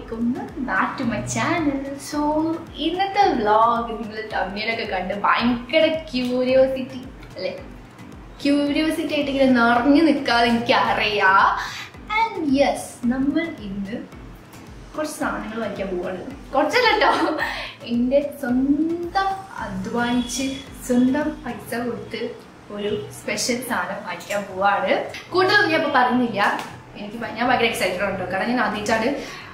Welcome back to my channel so ഇന്നത്തെ vlog നിങ്ങൾ തമ്മിലൊക്കെ കണ്ട് ഭയങ്കര ക്യൂരിയോസിറ്റി അല്ലേ ക്യൂരിയോസിറ്റി ആയിട്ട് ഇങ്ങനെ നിറഞ്ഞു നിൽക്കാതെ എനിക്ക് അറിയാം ആൻഡ് യെസ് നമ്മൾ ഇന്ന് കുറച്ച് സാധനങ്ങൾ വാങ്ങിക്കാൻ പോവാണ് കുറച്ചല്ല കേട്ടോ എൻ്റെ സ്വന്തം അധ്വാനിച്ച് സ്വന്തം പൈസ കൊടുത്ത് ഒരു സ്പെഷ്യൽ സാധനം വാങ്ങിക്കാൻ പോവാണ് കൂടുതലൊന്നും ഞാൻ ഇപ്പോൾ പറഞ്ഞില്ല എനിക്ക് ഭ- ഞാൻ ഭയങ്കര എക്സൈറ്റഡ് ഉണ്ടോ കാരണം ഞാൻ ആദ്യമായിട്ടാണ്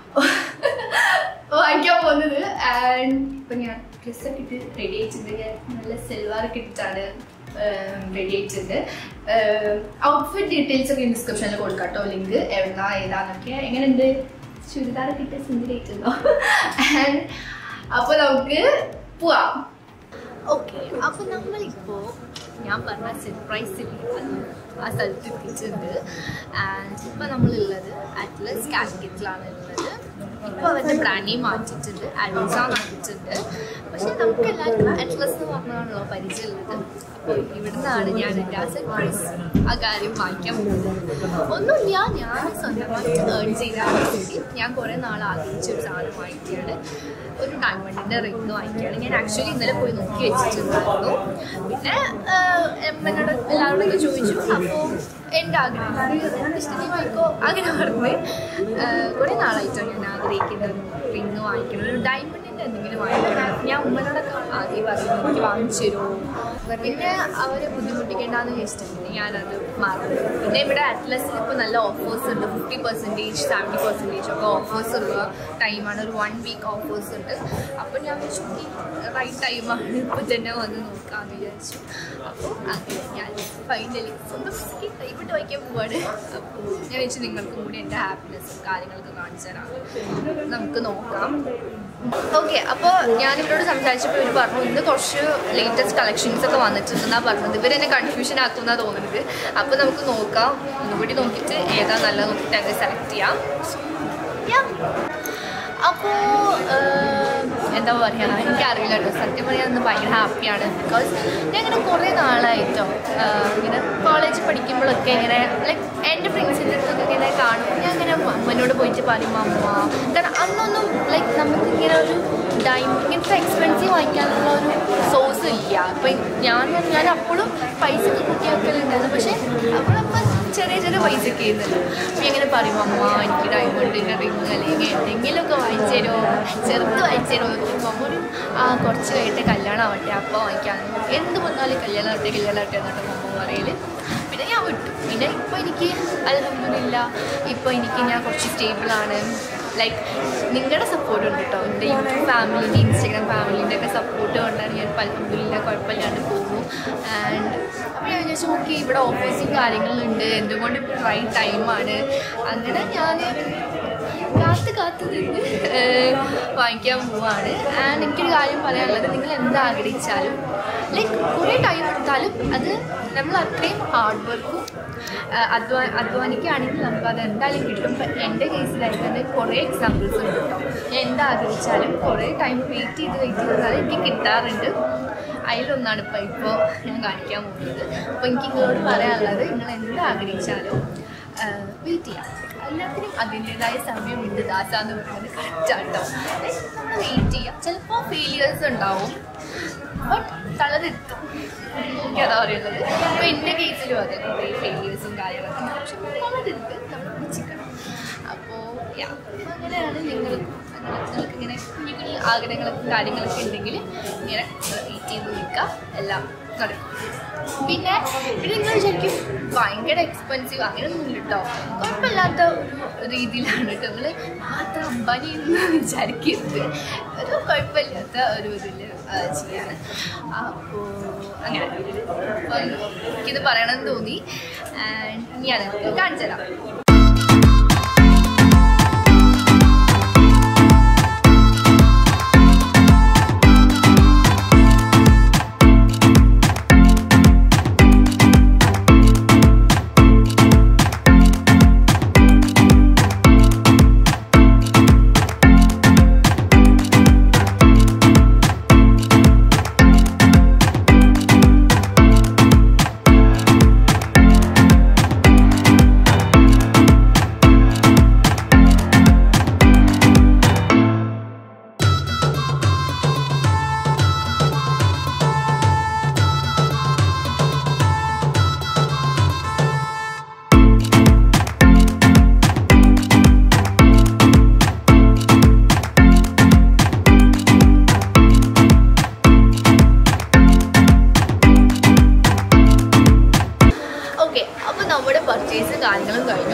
വാങ്ങിക്കാൻ പോകുന്നത് ആൻഡ് ഇപ്പം ഞാൻ ഡ്രസ്സൊക്കെ ഇട്ട് റെഡി ആയിട്ടുണ്ട് ഞാൻ നല്ല സെൽവാറൊക്കെ ഇട്ടിട്ടാണ് റെഡി ആയിട്ടുണ്ട് ഔട്ട്ഫിറ്റ് ഡീറ്റെയിൽസ് ഒക്കെ ഡിസ്ക്രിപ്ഷനിൽ കൊടുക്കാം കേട്ടോ ലിങ്ക് എവിടുന്ന ഏതാന്നൊക്കെ എങ്ങനെയുണ്ട് ചുരിദാറൊക്കെ ഇട്ട് സുന്ദരിയായിട്ടുണ്ടോ ആൻഡ് അപ്പോൾ നമുക്ക് പോവാം ഓക്കെ അപ്പോൾ നമ്മളിപ്പോൾ ഞാൻ പറഞ്ഞ സർപ്രൈസിൽ ആ സ്ഥലത്ത് എത്തിയിട്ടുണ്ട് ആൻഡ് ഇപ്പോൾ നമ്മളുള്ളത് അറ്റ്ലസ് കാഷ്ഗറ്റിലാണ് ഉള്ളത് ഇപ്പോൾ അവരുടെ ബ്രാൻഡി മാറ്റിയിട്ടുണ്ട് അഡ്വൻസ മാറ്റിയിട്ടുണ്ട് പക്ഷേ നമുക്ക് എല്ലാവർക്കും അറ്റ്ലസ് എന്ന് പറഞ്ഞതാണല്ലോ പരിചയമുള്ളത് അപ്പോൾ ഇവിടുന്നാണ് ഞാൻ എൻ്റെ ആ സർപ്രൈസ് ആ കാര്യം വാങ്ങിക്കാൻ പോകുന്നത് ഒന്നുമില്ല ഞാൻ സ്വന്തമായിട്ട് ഏൺ ചെയ്താൽ വേണ്ടി ഞാൻ കുറേ നാൾ ആഗ്രഹിച്ച ഒരു സാധനം വാങ്ങിക്കുകയാണ് ഒരു ഡയമണ്ടിൻ്റെ റിങ് വാങ്ങിക്കുകയാണ് ഞാൻ ആക്ച്വലി ഇന്നലെ പോയി നോക്കി വെച്ചിട്ടുണ്ടായിരുന്നു പിന്നെ എന്നോട് എല്ലാവരോടൊക്കെ ചോദിച്ചു അപ്പോൾ എൻ്റെ ആഗ്രഹം ഇഷ്ടത്തിൽ വാങ്ങിക്കോ അങ്ങനെ പറഞ്ഞ് കുറേ നാളായിട്ടാണ് ഞാൻ ആഗ്രഹിക്കുന്നത് റിങ് വാങ്ങിക്കണം ഒരു ഡയമണ്ടിൻ്റെ എന്തെങ്കിലും വാങ്ങിക്കണം ഞാൻ ഉമ്മനോടൊക്കെ ആദ്യം പറഞ്ഞു എനിക്ക് വാങ്ങിച്ചു തരുമോ പിന്നെ അവരെ ബുദ്ധിമുട്ടിക്കേണ്ടെന്ന് ചോദിച്ചിട്ടുണ്ട് ഞാനത് മറന്നു പിന്നെ ഇവിടെ അറ്റ്ലസിൽ ഇപ്പോൾ നല്ല ഓഫേഴ്സ് ഉണ്ട് ഫിഫ്റ്റി പെർസെൻറ്റേജ് സെവൻറ്റി പെർസെൻറ്റേജ് ഒക്കെ ഓഫേഴ്സ് ഉള്ള ടൈമാണ് ഒരു വൺ വീക്ക് ഓഫേഴ്സ് ഉണ്ട് അപ്പോൾ ഞാൻ വിചാരിച്ചു റൈറ്റ് ടൈമാണ് ഇപ്പോൾ തന്നെ വന്ന് നോക്കാമെന്ന് വിചാരിച്ചു അപ്പോൾ അങ്ങനെ ഞാൻ ഫൈനലി സ്വന്തം പൈസയ്ക്ക് കൈവിട്ട് വയ്ക്കാൻ പോവാണ് അപ്പോൾ ഞാൻ വെച്ച് നിങ്ങൾക്കും കൂടി എൻ്റെ ഹാപ്പിനെസ്സും കാര്യങ്ങളൊക്കെ കാണിച്ചു തരാം നമുക്ക് നോക്കാം ഓക്കെ അപ്പോൾ ഞാൻ ഇവരോട് സംസാരിച്ചപ്പോൾ ഇവർ പറഞ്ഞു ഇന്ന് കുറച്ച് ലേറ്റസ്റ്റ് കളക്ഷൻസ് ഒക്കെ വന്നിട്ടുണ്ടെന്നാണ് പറഞ്ഞത് ഇവരെന്നെ കൺഫ്യൂഷൻ ആക്കുമെന്നാണ് തോന്നുന്നത് അപ്പോൾ നമുക്ക് നോക്കാം ഒന്നുകൂടി നോക്കിയിട്ട് ഏതാ നല്ലത് നോക്കിയിട്ട് അങ്ങനെ സെലക്ട് ചെയ്യാം അപ്പോൾ എന്താ പറയുക എനിക്കറിയില്ല കേട്ടോ സത്യം പറഞ്ഞാൽ ഇന്ന് ഭയങ്കര ഹാപ്പിയാണ് ബിക്കോസ് ഞാൻ ഇങ്ങനെ കുറേ നാളായിട്ടോ ആഹ് ഇങ്ങനെ കോളേജ് പഠിക്കുമ്പോഴൊക്കെ ഇങ്ങനെ ലൈക്ക് എൻ്റെ ഫ്രണ്ട്സിൻ്റെ അടുത്തൊക്കെ ഇങ്ങനെ കാണുമ്പോൾ ഞാൻ ഇങ്ങനെ അമ്മനോട് പോയിട്ട് പറയും അമ്മ കാരണം അന്നൊന്നും ലൈക്ക് നമുക്ക് ഇങ്ങനെ ഒരു ഡയമണ്ട് ഇങ്ങനത്തെ എക്സ്പെൻസീവ് വാങ്ങിക്കാനുള്ള ഒരു സോഴ്സ് ഇല്ല അപ്പം ഞാൻ ഞാൻ അപ്പോഴും പൈസ കൂട്ടി വെക്കലുണ്ടായിരുന്നു പക്ഷേ അപ്പോഴപ്പം ചെറിയ ചെറിയ പൈസ ഒക്കെ ചെയ്യുന്നുണ്ട് അപ്പം ഇങ്ങനെ പറയും അമ്മ എനിക്ക് ഡയമണ്ടിൻ്റെ റിങ് അല്ലെങ്കിൽ എന്തെങ്കിലുമൊക്കെ വാങ്ങിച്ചു തരുമോ ചെറുത് വാങ്ങിച്ചു തരുമോ ചോദിക്കുമ്പോൾ അമ്മ ഒരു ആ കുറച്ച് കഴിഞ്ഞിട്ട് കല്യാണം ആവട്ടെ അപ്പോൾ വാങ്ങിക്കാം എന്ത് വന്നാലും കല്യാണം ആവട്ടെ കല്യാണം ആവട്ടെ എന്നിട്ട് അമ്മ പറയൽ പിന്നെ ഞാൻ വിട്ടു പിന്നെ ഇപ്പോൾ എനിക്ക് അലഹമില്ല ഇപ്പോൾ എനിക്ക് ഞാൻ കുറച്ച് സ്റ്റേബിളാണ് ലൈക്ക് നിങ്ങളുടെ സപ്പോർട്ട് ഉണ്ട് കേട്ടോ എൻ്റെ യൂട്യൂബ് ഫാമിലിൻ്റെ ഇൻസ്റ്റാഗ്രാം ഫാമിലിൻ്റെ ഒക്കെ സപ്പോർട്ട് കൊണ്ടാണ് ഞാൻ അലഹമില്ല കുഴപ്പമില്ലാണ്ട് പോകുന്നു ആൻഡ് അപ്പോൾ ഞാൻ വിചാരിച്ചു ഓക്കെ ഇവിടെ ഓഫീസും കാര്യങ്ങളുണ്ട് എന്തുകൊണ്ട് ഇപ്പോൾ റൈറ്റ് ടൈമാണ് അങ്ങനെ ഞാൻ കാത്ത് കാത്ത് നിന്ന് ഏഹ്, വാങ്ങിക്കാൻ പോവാണ് ആൻഡ് എനിക്കൊരു കാര്യം പറയാനുള്ളത് നിങ്ങൾ എന്ത് ആഗ്രഹിച്ചാലും ലൈക്ക് കുറേ ടൈം എടുത്താലും അത് നമ്മൾ അത്രയും ഹാർഡ് വർക്കും അധ്വാ അധ്വാനിക്കുകയാണെങ്കിൽ നമുക്ക് അത് എന്തായാലും കിട്ടും ഇപ്പം എൻ്റെ കേസിലായിട്ട് തന്നെ കുറേ എക്സാമ്പിൾസ് ഉണ്ട് കേട്ടോ ഞാൻ എന്ത് ആഗ്രഹിച്ചാലും കുറേ ടൈം വെയിറ്റ് ചെയ്ത് വെയിറ്റ് ചെയ്താൽ എനിക്ക് കിട്ടാറുണ്ട് അതിലൊന്നാണ് ഇപ്പോൾ ഇപ്പോൾ ഞാൻ കാണിക്കാൻ പോകുന്നത് അപ്പോൾ എനിക്ക് നിങ്ങളോട് പറയാനുള്ളത് നിങ്ങൾ എന്ത് ആഗ്രഹിച്ചാലും വെയിറ്റ് ചെയ്യാം എല്ലാത്തിനും അതിൻ്റെതായ സമയമുണ്ട് ദാസ എന്ന് പറയുന്നത് കറക്റ്റാട്ടോ നമ്മൾ വെയിറ്റ് ചെയ്യാം ചിലപ്പോൾ ഫെയിലിയേഴ്സ് ഉണ്ടാവും ബട്ട് തളരെത്തും എനിക്കതാ പറയുന്നത് അപ്പോൾ എൻ്റെ കേസിലും അതെ കുറേ ഫെയിലിയേഴ്സും കാര്യങ്ങളൊക്കെ ഉണ്ട്. പക്ഷെ തളരെടുത്ത് നമ്മൾ പിടിച്ചിക്കണം അപ്പോൾ യാ അങ്ങനെയാണ് നിങ്ങൾ നിങ്ങൾക്ക് ഇങ്ങനെ കുഞ്ഞു കുഞ്ഞു ആഗ്രഹങ്ങളൊക്കെ കാര്യങ്ങളൊക്കെ ഉണ്ടെങ്കിൽ ഇങ്ങനെ വെയിറ്റ് ചെയ്ത് നിൽക്കുക എല്ലാം നടക്കും പിന്നെ പിന്നെ നിങ്ങൾ ശരിക്കും ഭയങ്കര എക്സ്പെൻസീവ് അങ്ങനെയൊന്നും ഇല്ല കേട്ടോ കുഴപ്പമില്ലാത്ത ഒരു രീതിയിലാണ് കേട്ടോ നിങ്ങൾ മാത്രം അമ്പാനി എന്ന് വിചാരിക്കരുത് ഒരു കുഴപ്പമില്ലാത്ത ഒരു ഇതിൽ ചെയ്യാണ് അപ്പോൾ അങ്ങനെ അപ്പോൾ എനിക്കിത് പറയണമെന്ന് തോന്നി ആൻഡ് ഞാൻ കാണിച്ചു തരാം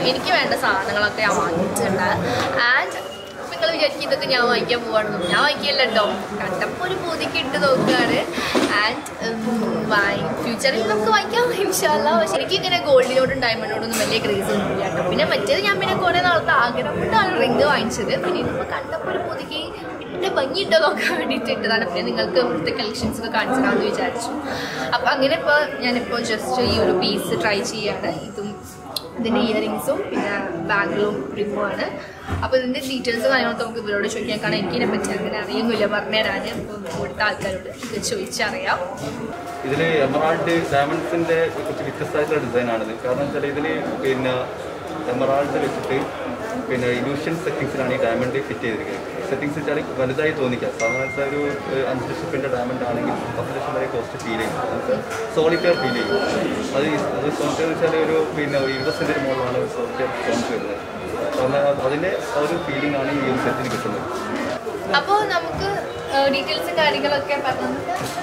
എനിക്ക് വേണ്ട സാധനങ്ങളൊക്കെ ഞാൻ വാങ്ങിച്ചിട്ടുണ്ട് ആൻഡ് നിങ്ങൾ വിചാരിക്കും ഇതൊക്കെ ഞാൻ വാങ്ങിക്കാൻ പോവാണെന്ന് ഞാൻ വാങ്ങിക്കില്ല കേട്ടോ കണ്ടപ്പോൾ ഒരു പൂതിക്ക് ഇട്ട് നോക്കുകയാണ് ആൻഡ് ഫ്യൂച്ചറിൽ നമുക്ക് വാങ്ങിക്കാം ഇൻഷാല്ല പക്ഷെ എനിക്ക് ഇങ്ങനെ ഗോൾഡിനോടും ഡയമണ്ടിനോടൊന്നും വലിയ ക്രേസ് ഒന്നും ഇല്ല കേട്ടോ പിന്നെ മറ്റേത് ഞാൻ പിന്നെ കുറേ നാളത്തെ ആഗ്രഹം കൊണ്ടാണ് റിങ് വാങ്ങിച്ചത് പിന്നെ ഇതിപ്പോൾ കണ്ടപ്പോൾ ഒരു പൂതിക്ക് ഇട്ട് ഭംഗിയിട്ടോ നോക്കാൻ വേണ്ടിയിട്ട് ഇട്ടതാണ് പിന്നെ നിങ്ങൾക്ക് ഇവിടുത്തെ കളക്ഷൻസ് ഒക്കെ കാണിച്ചു തരാമെന്ന് വിചാരിച്ചു അപ്പം അങ്ങനെ ഇപ്പോൾ ഞാനിപ്പോൾ ജസ്റ്റ് ഈ ഒരു പീസ് ട്രൈ ചെയ്യാണ് ഇതും ഇതിൻ്റെ ഇയറിങ്സും പിന്നെ ബാഗിലും റിങ്ങുമാണ് അപ്പോൾ ഇതിൻ്റെ ഡീറ്റെയിൽസ് കാര്യങ്ങളൊക്കെ നമുക്ക് ഇവരോട് ചോദിക്കാൻ കാരണം എനിക്കിതിനെ പറ്റി അങ്ങനെ അറിയുന്നില്ല പറഞ്ഞുതരാൻ അപ്പോൾ ഇവിടുത്തെ ആൾക്കാരോട് ഇത് ചോദിച്ചറിയാം ഇതിൽ എമറാൾഡ് ഡയമണ്ട്സിന്റെ കുറച്ച് വ്യത്യസ്തമായിട്ടുള്ള ഡിസൈനാണിത് കാരണം വെച്ചാൽ ഇതിൽ പിന്നെ എമറാൾഡ് വെച്ചിട്ട് പിന്നെ ഇലൂഷൻ സെറ്റിങ്സിലാണ് ഈ ഡയമണ്ട് ഫിറ്റ് ചെയ്തിരിക്കുന്നത് സെറ്റിങ്സ് വെച്ചാൽ വലുതായി തോന്നിക്കുക സാധാരണ വെച്ചാൽ ഒരു ഏഹ്, അഞ്ച് ലക്ഷത്തിൻ്റെ ഡയമണ്ട് ആണെങ്കിൽ പത്ത് ലക്ഷം വരെ കോസ്റ്റ് ഫീൽ ചെയ്യും സോളിറ്റയർ ഫീൽ ചെയ്യും അത് ഈ- അത് സോളിറ്റയർ വെച്ചാൽ ഒരു പിന്നെ ഇരുപത് സെൻറ്റിന് മുകളിലാണ് സോളിറ്റയർ സ്റ്റോൺസ് വരുന്നത് കാരണം അതിൻ്റെ ആ ഒരു ഫീലിംഗ് ആണ് ഈ ഒരു സെറ്റിന് കിട്ടുന്നത് അപ്പോൾ നമുക്ക് ഡീറ്റെയിൽസും കാര്യങ്ങളൊക്കെ പറഞ്ഞു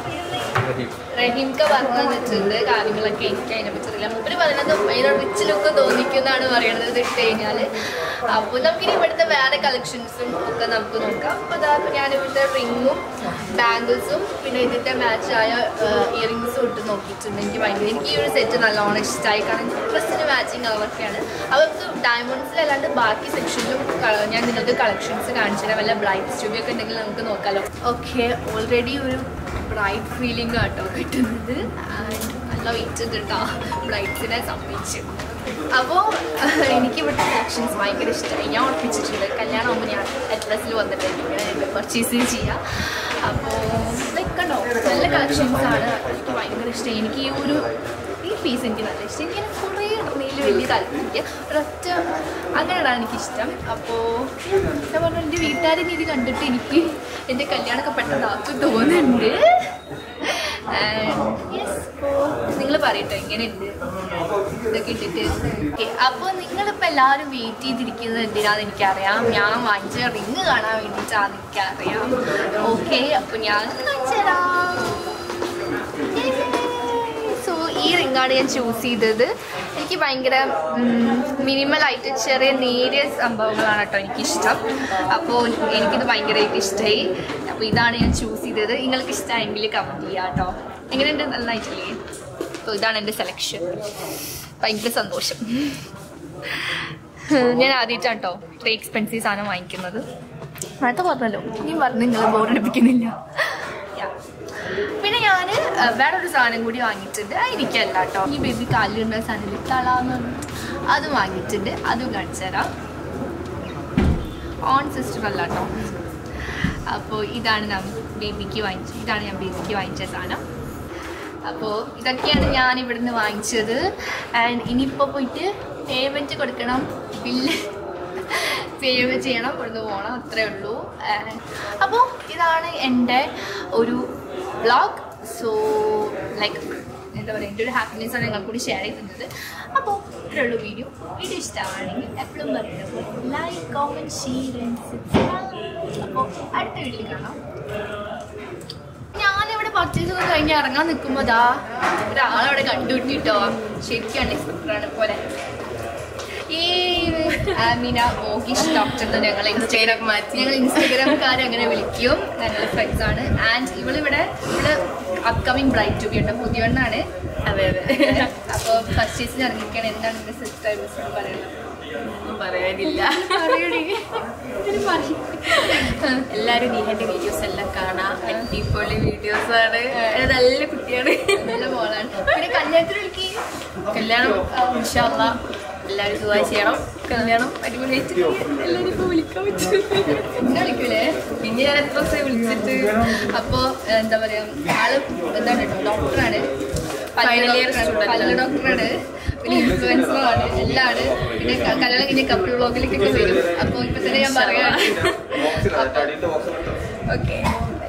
റഹീം. റഹീംക്ക പറഞ്ഞു തന്നിട്ടുണ്ട് കാര്യങ്ങളൊക്കെ എനിക്ക് അതിനെ പറ്റി അറിയില്ല മൂപ്പര് പറയുന്നത് ഭയങ്കര റിച്ച് ലുക്ക് തോന്നിക്കുന്നതാണ് പറയുന്നത് ഇത് ഇട്ട് കഴിഞ്ഞാൽ അപ്പോൾ നമുക്കിനി ഇവിടുത്തെ വേറെ കളക്ഷൻസും ഒക്കെ നമുക്ക് നോക്കാം അപ്പോൾ അതാ ഇപ്പോൾ ഞാൻ ഇവിടുത്തെ റിങ്ങും ബാംഗിൾസും പിന്നെ ഇതിൻ്റെ മാച്ചായ ഇയറിങ്സും ഇട്ട് നോക്കിയിട്ടുണ്ട് എനിക്ക് ഭയങ്കര എനിക്ക് ഈ ഒരു സെറ്റ് നല്ലോണം ഇഷ്ടമായി കാരണം ഡ്രസ്സിന് മാച്ചിങ് കളറൊക്കെയാണ് അവർക്ക് ഡയമണ്ട്സിലല്ലാണ്ട് ബാക്കി സെക്ഷനിലും ഞാൻ നിങ്ങൾക്ക് കളക്ഷൻസ് കാണിച്ചു തരാം വല്ല ബ്രൈറ്റ് സ്റ്റുഡിയോ ഒക്കെ ഉണ്ടെങ്കിൽ നമുക്ക് നോക്കാമല്ലോ ഓക്കെ ഓൾറെഡി ഒരു ബ്രൈറ്റ് ഫീലിംഗ് ആട്ടോ കിട്ടുന്നത് ആൻഡ് നല്ല വെയിറ്റ് കേട്ടോ ബ്രൈറ്റ്സിനെ സമ്മതിച്ചു അപ്പോൾ എനിക്ക് ഇവിടുത്തെ കളക്ഷൻസ് ഭയങ്കര ഇഷ്ടമായി ഞാൻ ഉറപ്പിച്ചിട്ടുണ്ട് കല്യാണം ആകുമ്പോൾ ഞാൻ അറ്റ്ലസിൽ വന്നിട്ട് ഇങ്ങനെ പർച്ചേസ് ചെയ്യാം അപ്പോൾ ലൈക്ക് കണ്ടോ നല്ല കളക്ഷൻസ് ആണ് എനിക്ക് ഭയങ്കര ഇഷ്ടമായി എനിക്ക് ഈ ഒരു ഈ പീസ് എനിക്ക് നല്ല ഇഷ്ടം എനിക്ക് കുറേ ഇടണയിൽ വലിയ താല്പര്യം ഒരൊറ്റ അങ്ങനെയാണ് എനിക്കിഷ്ടം അപ്പോൾ ഞാൻ പറഞ്ഞു എൻ്റെ വീട്ടുകാരെ ഇത് കണ്ടിട്ട് എനിക്ക് എൻ്റെ കല്യാണമൊക്കെ പെട്ടെന്ന് ആക്കും തോന്നുന്നുണ്ട് നിങ്ങൾ പറയട്ടെ എങ്ങനെയുണ്ട് ഇതൊക്കെ ഇട്ടിട്ട് ഓക്കെ അപ്പോൾ നിങ്ങളിപ്പോൾ എല്ലാവരും വെയിറ്റ് ചെയ്തിരിക്കുന്നത് എന്തിനാന്ന് എനിക്കറിയാം ഞാൻ വാങ്ങിച്ച റിങ് കാണാൻ വേണ്ടിയിട്ടാണ് എനിക്കറിയാം ഓക്കെ അപ്പോൾ ഞാൻ കാണിച്ചു തരാം സോ ഈ റിങ്ങാണ് ഞാൻ ചൂസ് ചെയ്തത് എനിക്ക് ഭയങ്കര മിനിമലായിട്ട് ചെറിയ നേരിയ സംഭവങ്ങളാണ് കേട്ടോ എനിക്കിഷ്ടം അപ്പോൾ എനിക്കിത് ഭയങ്കരമായിട്ട് ഇഷ്ടമായി അപ്പോൾ ഇതാണ് ഞാൻ ചൂസ് ചെയ്തത് നിങ്ങൾക്ക് ഇഷ്ടമായെങ്കിൽ കമൻറ്റ് ചെയ്യാം കേട്ടോ എങ്ങനെയുണ്ട് നന്നായിട്ടില്ലേ അപ്പോൾ ഇതാണ് എൻ്റെ സെലക്ഷൻ ഭയങ്കര സന്തോഷം ഞാൻ ആദ്യമായിട്ടാണ് കേട്ടോ ഇത്ര എക്സ്പെൻസീവ് സാധനം വാങ്ങിക്കുന്നത് നേരത്തെ പറഞ്ഞല്ലോ ഇനി പറഞ്ഞ് നിങ്ങൾ ബോറടിപ്പിക്കുന്നില്ല Yeah. പിന്നെ ഞാൻ വേറൊരു സാധനം കൂടി വാങ്ങിയിട്ടുണ്ട് അത് എനിക്കല്ല കേട്ടോ ഈ ബേബി കാലിലുണ്ട സാധനം തളാന്ന് അത് വാങ്ങിയിട്ടുണ്ട് അതും കാണിച്ചു തരാം ഓൺ സിസ്റ്റർ അല്ല കേട്ടോ അപ്പോൾ ഇതാണ് ഞാൻ ബേബിക്ക് വാങ്ങിച്ചത് ഇതാണ് ഞാൻ ബേബിക്ക് വാങ്ങിച്ച സാധനം അപ്പോൾ ഇതൊക്കെയാണ് ഞാൻ ഇവിടുന്ന് വാങ്ങിച്ചത് ആൻഡ് ഇനിയിപ്പോൾ പോയിട്ട് പേയ്മെൻറ്റ് കൊടുക്കണം ബില്ല് സേവ് ചെയ്യണം ഇവിടുന്ന് പോകണം അത്രേ ഉള്ളൂ അപ്പോൾ ഇതാണ് എൻ്റെ ഒരു വ്ളോഗ് സോ ലൈക്ക് എന്താ പറയുക എൻ്റെ ഒരു ഹാപ്പിനെസ് ആണ് നിങ്ങൾ കൂടി ഷെയർ ചെയ്യുന്നത് അപ്പോൾ ഇത്രേ ഉള്ളൂ വീഡിയോ വീഡിയോ ഇഷ്ടമാണെങ്കിൽ എപ്പോഴും പറയുന്നത് ലൈക്ക് കോമൻറ്റ് ഷെയർ അപ്പോൾ അടുത്ത വീഡിയോയിൽ കാണാം ഞാനിവിടെ പർച്ചേസ് ഒക്കെ കഴിഞ്ഞ് ഇറങ്ങാൻ നിൽക്കുമ്പോൾ ദാ ഒരാളവിടെ കണ്ടുകിട്ടിട്ടോ ശരിക്കും അൺഎക്സ്പെക്ടറാണ് പോലെ ഈ ആമിന മോഗിഷ് ഡോക്ടർ എന്ന് ഞങ്ങൾ ഇൻസ്റ്റാഗ്രാം മാറ്റി ഞങ്ങൾ ഇൻസ്റ്റാഗ്രാംകാർ അങ്ങനെ വിളിക്കും ഞങ്ങൾ ഫ്രണ്ട്സ് ആണ് ആൻഡ് ഇവളിവിടെ ഇവിടെ അപ്കമിങ് ബ്രൈറ്റ് ടു ബി ഉണ്ട് പുതിയണ്ണാണ് അതെ അതെ അപ്പോൾ പർച്ചേസിന് ഇറങ്ങിക്കാൻ എന്താണ് എൻ്റെ സിസ്റ്റർ പറയുന്നത് ഒന്നും പറയാനില്ല പറയടി ഇതിന് പറയ്. എല്ലാരും നീഹന്റെ വീഡിയോസ് എല്ലാം കാണാം അടിപൊളി വീഡിയോസ് ആണ് അത് നല്ല കുട്ടിയാണ് നല്ല മോളാണ് പിന്നെ കല്യാണത്തിന് വിളിക്ക് കല്യാണം ഇൻഷാല്ല എല്ലാരും ദുവാ ചെയ്യണം കല്യാണം അടിപൊളിയായിട്ട് എല്ലാരും ഇപ്പൊ വിളിക്കാൻ പറ്റും എന്നെ വിളിക്കൂലേ പിന്നെ ഞാൻ എത്ര ദിവസം വിളിച്ചിട്ട് അപ്പോ എന്താ പറയാ ആള് എന്താണ് കേട്ടോ ഡോക്ടറാണ് Final year student പല്ല് ആണ്. ഡോക്ടറാണ് പിന്നെ ഇൻഫ്ലുവൻസറാണ് എല്ലാമാണ് പിന്നെ ക- കല്യാണം കഴിഞ്ഞ കപ്പിൾ വ്ളോഗിലേക്കൊക്കെ വരും അപ്പൊ ഇപ്പൊ തന്നെ ഞാൻ പറയാം ബോക്സിൽ അടിയിലത്തെ ബോക്സിൽ ഓക്കെ